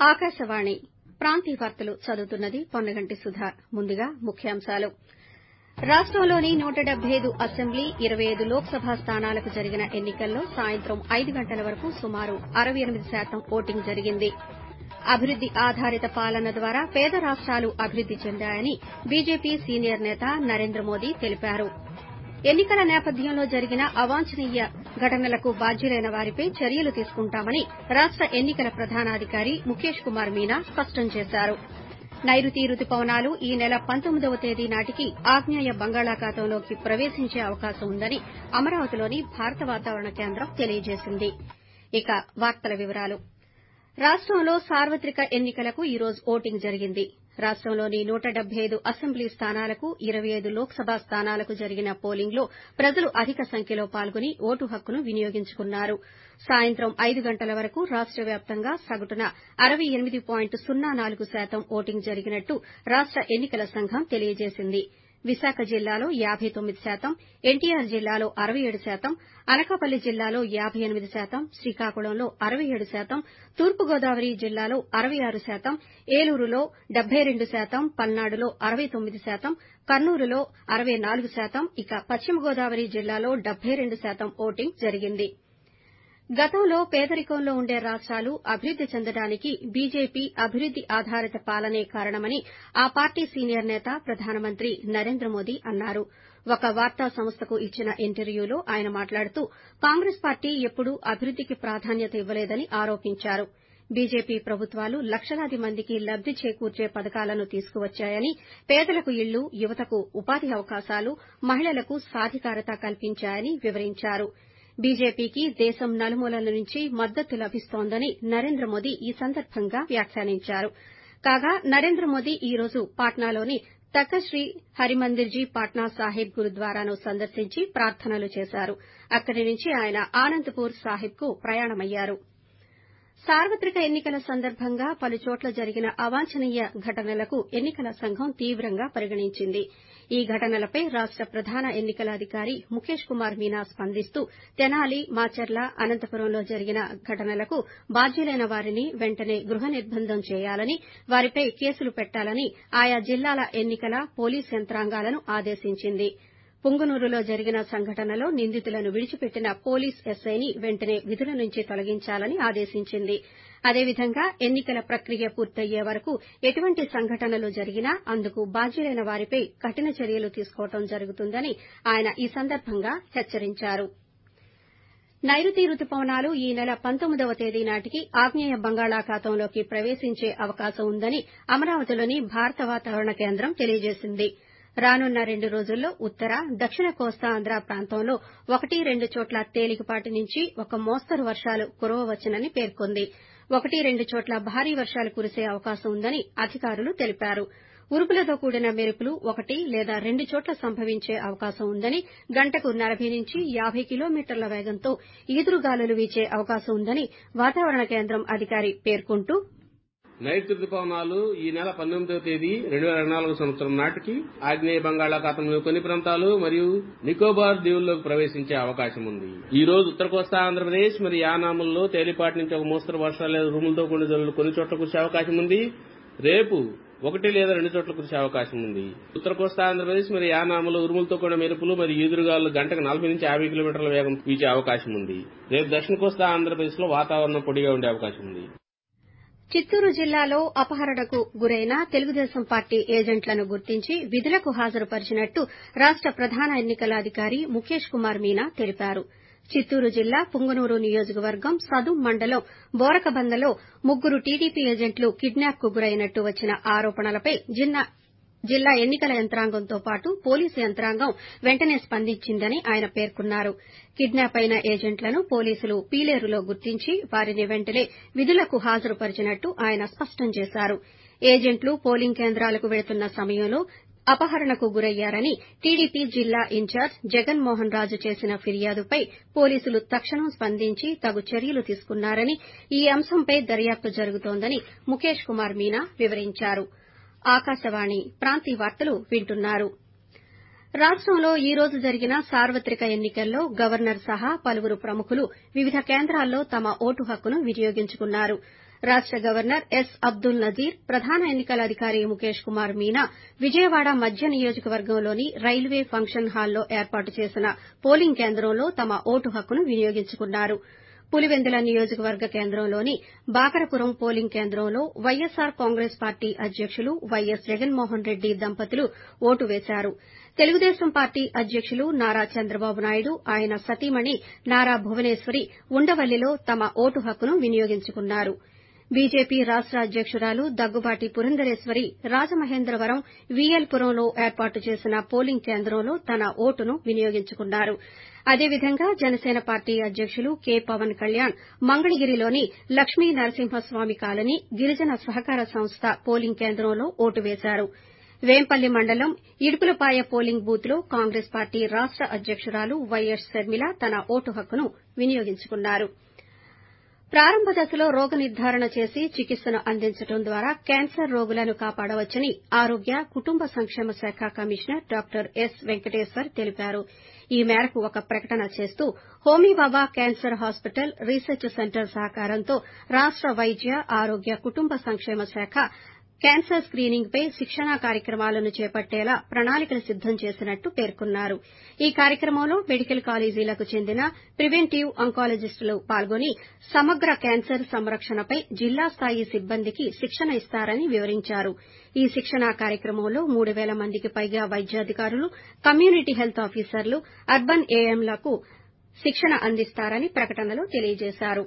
ఆకాశవాణి ప్రాంతీయ వార్తలు చదువుతున్నది పొన్నగంటి సుధా ముందుగా ముఖ్యాంశాలు రాష్టంలోని నూట డెబ్బై ఐదు అసెంబ్లీ ఇరవై ఐదు లోక్సభ స్థానాలకు జరిగిన ఎన్ని కల్లో సాయంత్రం ఐదు గంటల వరకు సుమారు అరవై ఎనిమిది శాతం ఓటింగ్ జరిగింది అభివృద్ది ఆధారిత పాలన ద్వారా పేద రాష్టాలు అభివృద్ది చెందాయని బీజేపీ సీనియర్ నేత నరేంద్ర మోదీ తెలిపారు ఎన్ని కల నేపథ్యంలో జరిగిన అవాంఛనీయ ఘటనలకు బాధ్యులైన వారిపై చర్యలు తీసుకుంటామని రాష్ట ఎన్ని కల ప్రధానాధికారి ముఖేష్ కుమార్ మీనా స్పష్టం చేశారు నైరుతి రుతుపవనాలు ఈ నెల పంతొమ్మిదవ తేదీ నాటికి ఆగ్నేయ బంగాళాఖాతంలోకి ప్రవేశించే అవకాశం ఉందని అమరావతిలోని భారత వాతావరణ కేంద్రం తెలియజేసింది ఇక వార్తల వివరాలు రాష్టంలో సార్వత్రిక ఎన్ని కలకు ఈ రోజు ఓటింగ్ జరిగింది రాష్టంలోని నూట డెబ్బై ఐదు అసెంబ్లీ స్థానాలకు ఇరవై ఐదు లోక్సభ స్థానాలకు జరిగిన పోలింగ్ లో ప్రజలు అధిక సంఖ్యలో పాల్గొని ఓటు హక్కును వినియోగించుకున్నారు సాయంత్రం ఐదు గంటల వరకు రాష్ట వ్యాప్తంగా సగటున అరవై ఎనిమిది పాయింట్ సున్నా నాలుగు శాతం ఓటింగ్ జరిగినట్టు రాష్ట ఎన్ని కల సంఘం తెలియజేసింది విశాఖ జిల్లాలో యాబై తొమ్మిది శాతం ఎన్టీఆర్ జిల్లాలో అరవై ఏడు శాతం అనకాపల్లి జిల్లాలో యాబై ఎనిమిది శాతం శ్రీకాకుళంలో అరవై ఏడు శాతం తూర్పుగోదావరి జిల్లాలో అరవై ఆరు శాతం ఏలూరులో డెబ్బై రెండు శాతం పల్నాడులో అరవై తొమ్మిది శాతం కర్నూలులో అరవై నాలుగు శాతం ఇక పశ్చిమ గోదావరి జిల్లాలో డెబ్బై రెండు శాతం ఓటింగ్ జరిగింది గతంలో పేదరికంలో ఉండే రాష్టాలు అభివృద్ది చెందడానికి బీజేపీ అభివృద్ది ఆధారిత పాలనే కారణమని ఆ పార్టీ సీనియర్ నేత ప్రధానమంత్రి నరేంద్ర మోదీ అన్నారు ఒక వార్తా సంస్థకు ఇచ్చిన ఇంటర్వ్యూలో ఆయన మాట్లాడుతూ కాంగ్రెస్ పార్టీ ఎప్పుడూ అభివృద్దికి ప్రాధాన్యత ఇవ్వలేదని ఆరోపించారు బీజేపీ ప్రభుత్వాలు లక్షలాది మందికి లబ్ది చేకూర్చే పథకాలను తీసుకువచ్చాయని పేదలకు ఇళ్లు యువతకు ఉపాధి అవకాశాలు మహిళలకు సాధికారత కల్పించాయని వివరించారు బీజేపీకి దేశం నలుమూలల నుంచి మద్దతు లభిస్తోందని నరేంద్ర మోదీ ఈ సందర్భంగా వ్యాఖ్యానించారు కాగా నరేంద్ర మోదీ ఈ రోజు పాట్నాలోని తఖత్ హరిమందిర్జీ పాట్నా సాహిబ్ గురుద్వారాను సందర్శించి ప్రార్థనలు చేశారు అక్కడి నుంచి ఆయన ఆనంద్పూర్ సాహిబ్కు ప్రయాణమయ్యారు సార్వత్రిక ఎన్ని కల సందర్భంగా పలుచోట్ల జరిగిన అవాంఛనీయ ఘటనలకు ఎన్ని కల సంఘం తీవ్రంగా పరిగణించింది ఈ ఘటనలపై రాష్ట ప్రధాన ఎన్ని కల అధికారి ముఖేష్ కుమార్ మీనా స్పందిస్తూ తెనాలి మాచర్ల అనంతపురంలో జరిగిన ఘటనలకు బాధ్యులైన వారిని వెంటనే గృహ నిర్బంధం చేయాలని వారిపై కేసులు పెట్టాలని ఆయా జిల్లాల ఎన్ని కల పోలీసు యంత్రాంగాలను ఆదేశించింది పుంగనూరులో జరిగిన సంఘటనలో నిందితులను విడిచిపెట్టిన పోలీస్ ఎస్ఐని వెంటనే విధుల నుంచి తొలగించాలని ఆదేశించింది అదేవిధంగా ఎన్ని కల ప్రక్రియ పూర్తయ్యే వరకు ఎటువంటి సంఘటనలు జరిగినా అందుకు బాధ్యులైన వారిపై కఠిన చర్యలు తీసుకోవడం జరుగుతుందని ఆయన ఈ సందర్భంగా హెచ్చరించారు నైరుతి రుతుపవనాలు ఈ నెల పంతొమ్మిదవ తేదీ నాటికి ఆగ్నేయ బంగాళాఖాతంలోకి ప్రవేశించే అవకాశం ఉందని అమరావతిలోని భారత వాతావరణ కేంద్రం తెలియజేసింది రానున్న రెండు రోజుల్లో ఉత్తర దక్షిణ కోస్తాంధ్ర ప్రాంతంలో ఒకటి రెండు చోట్ల తేలికపాటి నుంచి ఒక మోస్తరు వర్షాలు కురవవచ్చునని పేర్కొంది ఒకటి రెండు చోట్ల భారీ వర్షాలు కురిసే అవకాశం ఉందని అధికారులు తెలిపారు ఉరుములతో కూడిన మెరుపులు ఒకటి లేదా రెండు చోట్ల సంభవించే అవకాశం ఉందని గంటకు నలబై నుంచి యాబై కిలోమీటర్ల వేగంతో ఈదురుగాలులు వీచే అవకాశం ఉందని వాతావరణ కేంద్రం అధికారి పేర్కొంటూ నైరుతి రుతుపవనాలు ఈ నెల పంతొమ్మిదవ తేదీ రెండు వేల ఇరవై నాలుగు సంవత్సరం నాటికి ఆగ్నేయ బంగాళాఖాతంలో కొన్ని ప్రాంతాలు మరియు నికోబార్ దీవుల్లోకి ప్రవేశించే అవకాశం ఉంది ఈ రోజు ఉత్తర కోస్తా ఆంధ్రప్రదేశ్ మరియు యానాముల్లో తేలిపాటి నుంచి ఒక మోస్తరు వర్షాలు లేదా రూములతో కొన్ని జల్లులు కొన్ని చోట్ల కురిసే అవకాశం ఉంది రేపు ఒకటి లేదా రెండు చోట్ల కురిసే అవకాశం ఉంది ఉత్తర కోస్తా ఆంధ్రప్రదేశ్ మరియు యానాములో ఉరుములతో కూడిన మెరుపులు మరియు ఈదురుగాలు గంటకు నలభై నుంచి యాభై కిలోమీటర్ల వేగం వీచే అవకాశం ఉంది రేపు దక్షిణ కోస్తా ఆంధ్రప్రదేశ్ లో వాతావరణం పొడిగా ఉండే అవకాశం ఉంది చిత్తూరు జిల్లాలో అపహరణకు గురైన తెలుగుదేశం పార్టీ ఏజెంట్లను గుర్తించి విధులకు హాజరుపరిచినట్టు రాష్ట ప్రధాన ఎన్ని కల అధికారి ముఖేష్ కుమార్ మీనా తెలిపారు చిత్తూరు జిల్లా పుంగనూరు నియోజకవర్గం సదుం మండలం బోరకబందలో ముగ్గురు టీడీపీ ఏజెంట్లు కిడ్నాప్ కు గురైనట్టు వచ్చిన ఆరోపణలపై జిల్లా ఎన్ని కల యంత్రాంగంతో పాటు పోలీసు యంత్రాంగం వెంటనే స్పందించిందని ఆయన పేర్కొన్నారు కిడ్నాప్ అయిన ఏజెంట్లను పోలీసులు పీలేరులో గుర్తించి వారిని వెంటనే విధులకు హాజరుపరిచినట్టు ఆయన స్పష్టం చేశారు ఏజెంట్లు పోలింగ్ కేంద్రాలకు వెళుతున్న సమయంలో అపహరణకు గురయ్యారని టీడీపీ జిల్లా ఇన్ఛార్జ్ జగన్ మోహన్ రాజు చేసిన ఫిర్యాదుపై పోలీసులు తక్షణం స్పందించి తగు చర్యలు తీసుకున్నారని ఈ అంశంపై దర్యాప్తు జరుగుతోందని ముఖేష్ కుమార్ మీనా వివరించారు ఆకాశవాణి ప్రాంతీయ వార్తలు వింటున్నారు రాష్టంలో ఈ రోజు జరిగిన సార్వత్రిక ఎన్ని కల్లో గవర్నర్ సహా పలువురు ప్రముఖులు వివిధ కేంద్రాల్లో తమ ఓటు హక్కును వినియోగించుకున్నారు రాష్ట గవర్నర్ ఎస్ అబ్దుల్ నజీర్ ప్రధాన ఎన్నికల అధికారి ముఖేష్ కుమార్ మీనా విజయవాడ మధ్య నియోజకవర్గంలోని రైల్వే ఫంక్షన్ హాల్లో ఏర్పాటు చేసిన పోలింగ్ కేంద్రంలో తమ ఓటు హక్కును వినియోగించుకున్నారు పులివెందుల నియోజకవర్గ కేంద్రంలోని బాకరపురం పోలింగ్ కేంద్రంలో వైఎస్సార్ కాంగ్రెస్ పార్టీ అధ్యకులు వైఎస్ జగన్మోహన్ రెడ్డి దంపతులు ఓటు వేశారు తెలుగుదేశం పార్టీ అధ్యకులు నారా చంద్రబాబు నాయుడు ఆయన సతీమణి నారా భువనేశ్వరి ఉండవల్లిలో తమ ఓటు హక్కును వినియోగించుకున్నారు బీజేపీ రాష్ట అధ్యకురాలు దగ్గుబాటి పురంధరేశ్వరి రాజమహేంద్రవరం వీఎల్పురంలో ఏర్పాటు చేసిన పోలింగ్ కేంద్రంలో తన ఓటును వినియోగించుకున్నారు అదేవిధంగా జనసేన పార్టీ అధ్యకులు కె పవన్ కళ్యాణ్ మంగళగిరిలోని లక్ష్మీ నరసింహస్వామి కాలనీ గిరిజన సహకార సంస్థ పోలింగ్ కేంద్రంలో ఓటు వేశారు వేంపల్లి మండలం ఇడుపులపాయ పోలింగ్ బూత్ లో కాంగ్రెస్ పార్టీ రాష్ట అధ్యకురాలు వైఎస్ షర్మిల తన ఓటు హక్కును వినియోగించుకున్నారు ప్రారంభ దశలో రోగ నిర్దారణ చేసి చికిత్సను అందించడం ద్వారా క్యాన్సర్ రోగులను కాపాడవచ్చని ఆరోగ్య కుటుంబ సంక్షేమ శాఖ కమిషనర్ డాక్టర్ ఎస్ వెంకటేశ్వర్ తెలిపారు ఈ మేరకు ఒక ప్రకటన చేస్తూ Homi Bhabha cancer hospital research centre సహకారంతో రాష్ట వైద్య ఆరోగ్య కుటుంబ సంక్షేమ శాఖ క్యాన్సర్ స్కీనింగ్ పై శిక్షణా కార్యక్రమాలను చేపట్టేలా ప్రణాళికలు సిద్దం చేసినట్టు పేర్కొన్నారు ఈ కార్యక్రమంలో మెడికల్ కాలేజీలకు చెందిన ప్రివెంటివ్ ఆంకాలజిస్టులు పాల్గొని సమగ్ర క్యాన్సర్ సంరక్షణపై జిల్లా స్థాయి సిబ్బందికి శిక్షణ ఇస్తారని వివరించారు ఈ శిక్షణా కార్యక్రమంలో మూడు పేల మందికి పైగా వైద్యాధికారులు కమ్యూనిటీ హెల్త్ ఆఫీసర్లు అర్బన్ ఏఎంలకు శిక్షణ అందిస్తారని ప్రకటనలో తెలియజేశారు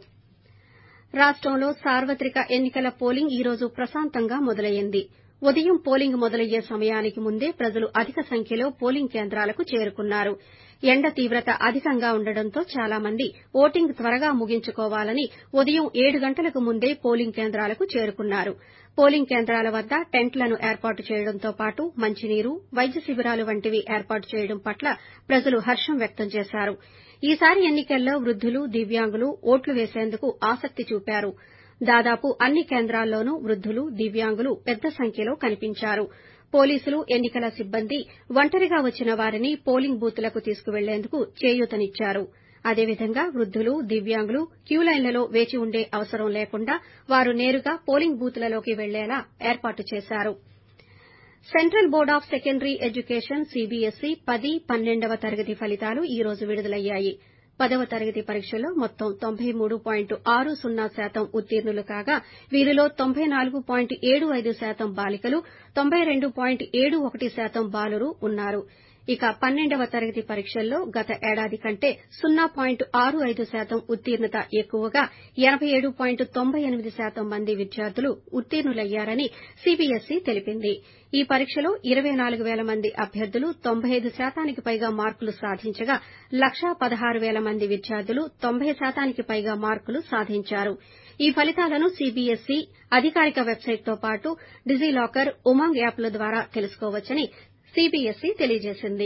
రాష్టంలో సార్వత్రిక ఎన్నికల పోలింగ్ ఈ రోజు ప్రశాంతంగా మొదలైంది ఉదయం పోలింగ్ మొదలయ్యే సమయానికి ముందే ప్రజలు అధిక సంఖ్యలో పోలింగ్ కేంద్రాలకు చేరుకున్నారు ఎండ తీవ్రత అధికంగా ఉండడంతో చాలా మంది ఓటింగ్ త్వరగా ముగించుకోవాలని ఉదయం ఏడు గంటలకు ముందే పోలింగ్ కేంద్రాలకు చేరుకున్నారు పోలింగ్ కేంద్రాల వద్ద టెంట్లను ఏర్పాటు చేయడంతో పాటు మంచినీరు వైద్య శిబిరాలు వంటివి ఏర్పాటు చేయడం పట్ల ప్రజలు హర్షం వ్యక్తం చేశారు ఈసారి ఎన్నికల్లో వృద్దులు దివ్యాంగులు ఓట్లు వేసేందుకు ఆసక్తి చూపారు దాదాపు అన్ని కేంద్రాల్లోనూ వృద్దులు దివ్యాంగులు పెద్ద సంఖ్యలో కనిపించారు పోలీసులు ఎన్నికల సిబ్బంది ఒంటరిగా వచ్చిన వారిని పోలింగ్ బూత్లకు తీసుకువెళ్లేందుకు చేయూతనిచ్చారు అదేవిధంగా వృద్దులు దివ్యాంగులు క్యూలైన్లలో వేచి ఉండే అవసరం లేకుండా వారు నేరుగా పోలింగ్ బూత్లలోకి వెళ్లేలా ఏర్పాటు చేశారు central board of secondary education CBSE పది పన్నెండవ తరగతి ఫలితాలు ఈ రోజు విడుదలయ్యాయి పదవ తరగతి పరీక్షల్లో మొత్తం తొంభై మూడు పాయింట్ ఆరు సున్నా శాతం ఉత్తీర్ణులు కాగా వీరిలో తొంభై నాలుగు పాయింట్ ఏడు ఐదు శాతం బాలికలు తొంభై రెండు పాయింట్ ఏడు ఒకటి శాతం బాలురు ఉన్నారు ఇక పన్నెండవ తరగతి పరీక్షల్లో గత ఏడాది కంటే సున్నా పాయింట్ ఆరు ఐదు శాతం ఉత్తీర్ణత ఎక్కువగా ఎనబై ఏడు పాయింట్ తొంభై ఎనిమిది శాతం మంది విద్యార్థులు ఉత్తీర్ణులయ్యారని సీబీఎస్ఈ తెలిపింది ఈ పరీక్షలో ఇరవై నాలుగు పేల మంది అభ్యర్థులు తొంభై ఐదు శాతానికి పైగా మార్కులు సాధించగా లక్షా పదహారు పేల మంది విద్యార్థులు తొంభై శాతానికి పైగా మార్కులు సాధించారు ఈ ఫలితాలను సీబీఎస్ఈ అధికారిక వెబ్సైట్తో పాటు డిజిలాకర్ ఉమాంగ్ యాప్ల ద్వారా తెలుసుకోవచ్చని సీబీఎస్ఈ తెలియజేసింది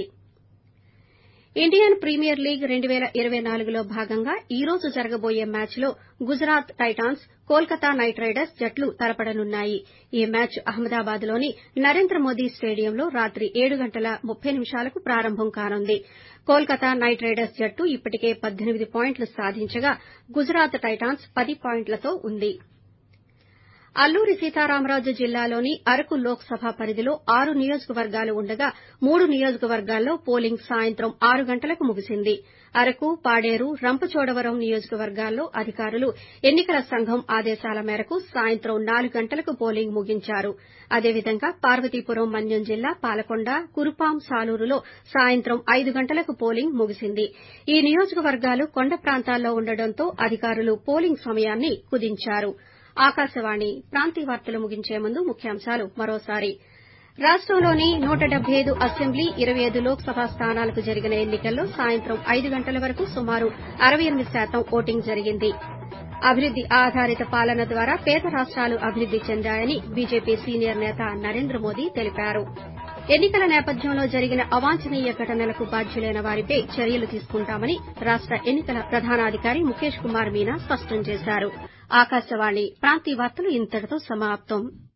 ఇండియన్ ప్రీమియర్ లీగ్ రెండు పేల ఇరవై నాలుగులో భాగంగా ఈ రోజు జరగబోయే మ్యాచ్లో Gujarat Titans Kolkata Knight Riders జట్లు తలపడనున్నాయి ఈ మ్యాచ్ అహ్మదాబాద్లోని నరేంద్ర మోదీ స్టేడియంలో రాత్రి ఏడు గంటల ముప్పై నిమిషాలకు ప్రారంభం కానుంది కోల్కతా నైట్ రైడర్స్ జట్టు ఇప్పటికే పద్దెనిమిది పాయింట్లు సాధించగా గుజరాత్ టైటాన్స్ పది పాయింట్లతో ఉంది అల్లూరి సీతారామరాజు జిల్లాలోని అరకు లోక్సభ పరిధిలో ఆరు నియోజకవర్గాలు ఉండగా మూడు నియోజకవర్గాల్లో పోలింగ్ సాయంత్రం ఆరు గంటలకు ముగిసింది అరకు పాడేరు రంపచోడవరం నియోజకవర్గాల్లో అధికారులు ఎన్నికల సంఘం ఆదేశాల మేరకు సాయంత్రం నాలుగు గంటలకు పోలింగ్ ముగించారు అదేవిధంగా పార్వతీపురం మన్యం జిల్లా పాలకొండ కురుపాం సాలూరులో సాయంత్రం ఐదు గంటలకు పోలింగ్ ముగిసింది ఈ నియోజకవర్గాలు కొండ ప్రాంతాల్లో ఉండడంతో అధికారులు పోలింగ్ సమయాన్ని కుదించారు ఆకాశవాణి ప్రాంతీయ వార్తలు ముగించే ముందు ముఖ్యాంశాలు మరోసారి రాష్టంలోని నూట డెబ్బై ఐదు అసెంబ్లీ ఇరవై ఐదు లోక్సభ స్థానాలకు జరిగిన ఎన్నికల్లో సాయంత్రం ఐదు గంటల వరకు సుమారు అరవై ఎనిమిది శాతం ఓటింగ్ జరిగింది అభివృద్ది ఆధారిత పాలన ద్వారా పేద రాష్టాలు అభివృద్ది చెందాయని బీజేపీ సీనియర్ నేత నరేంద్ర మోదీ తెలిపారు ఎన్నికల నేపథ్యంలో జరిగిన అవాంఛనీయ ఘటనలకు బాధ్యులైన వారిపై చర్యలు తీసుకుంటామని రాష్ట ఎన్నికల ప్రధానాధికారి ముఖేష్ కుమార్ మీనా స్పష్టం చేశారు ఆకాశవాణి ప్రాంతీయ వార్తలు ఇంతటితో సమాప్తం